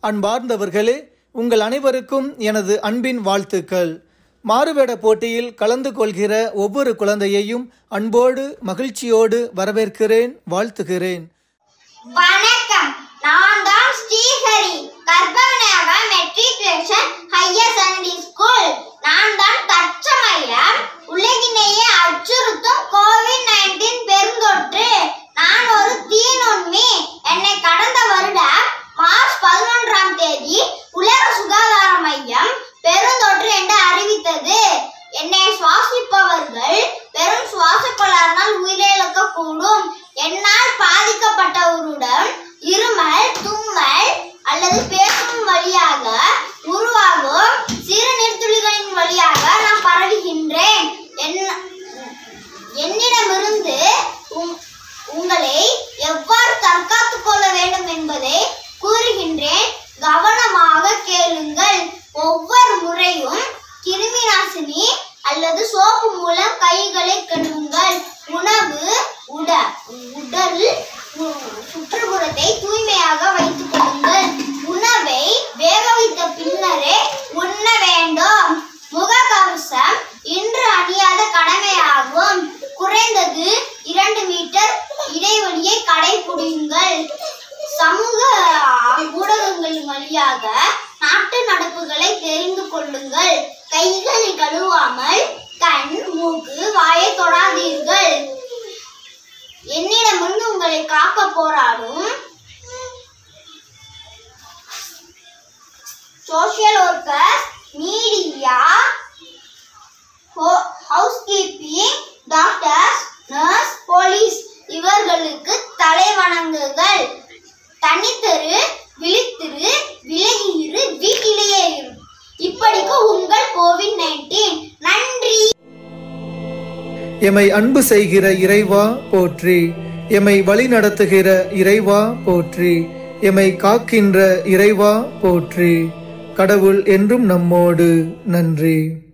அன்பார்ந்தவர்களே உங்கள் அனைவருக்கும் எனது அன்பின் வாழ்த்துக்கள் மாறுவேட போட்டியில் கலந்து கொள்கிற ஒவ்வொரு குழந்தையையும் அன்போடு மகிழ்ச்சியோடு வரவேற்கிறேன் வாழ்த்துகிறேன் வணக்கம் நான் தான் ஸ்ரீஹரி கர்ப்பவனாக மெட்ரிகுலேஷன் ஹையர் செகண்டரி ஸ்கூல் நான் தான் தற்சமயம் உலகிலேயே அச்சுறுத்தும் கோவிட் நைன்டீன் பெருந்தொற்று நான் ஒரு தீநுண்மி என்னை கடந்த வருடம் மார்ச் பதினொன்றாம் தேதி உலக சுகாதார மையம் பெருந்தொற்று என்று அறிவித்தது என்னை சுவாசிப்பவர்கள் பெரும் சுவாச கோளாறினால் உயிரிழக்க கூடும் என்னால் பாதிக்கப்பட்டவருடன் இருமல் தும்மல் அல்லது பேசும் வழியாக உருவாகும் சிறு நீர்த்துளிகளின் வழியாக நான் பரவுகின்றேன் என்ன- என்னிடமிருந்து உங்- உங்களை எவ்வாறு தற்காத்துக் கொள்ள வேண்டும் என்பதை கூறுகின்றேன் கவனமாக கேளுங்கள் ஒவ்வொரு முறையும் கிருமி நாசினி அல்லது சோப்பு மூலம் கைகளை கழுவுங்கள் உணவு உட உடல் உ- சுற்றுப்புறத்தை தூய்மையாக வைத்துக் கொள்ளுங்கள் உணவை வேக வைத்த பின்னரே உண்ண வேண்டும் முகக்கவசம் இன்று அணியாத கடமையாகும் குறைந்தது இரண்டு மீட்டர் இடைவெளியை கடைபிடியுங்கள் சமூக ஊடகங்களின் வழியாக நாட்டு நடப்புகளை தெரிந்து கொள்ளுங்கள் கைகளை கழுவாமல் கண் மூக்கு வாயை தொடாதீர்கள் என்னிடமிருந்து உங்களை காக்க போராடும் social worker media housekeeping doctors nurse police இவர்களுக்கு தலை வணங்குங்கள் தனித்தரு விழித்திரு விலகி இரு வீட்டிலேயே இரு இப்படிக்கு உங்கள் கோவிட் நைன்டீன் நன்றி எமை அன்பு செய்கிற இறைவா போற்றி எமை வழி நடத்துகிற இறைவா போற்றி எமை காக்கின்ற இறைவா போற்றி கடவுள் என்றும் நம்மோடு நன்றி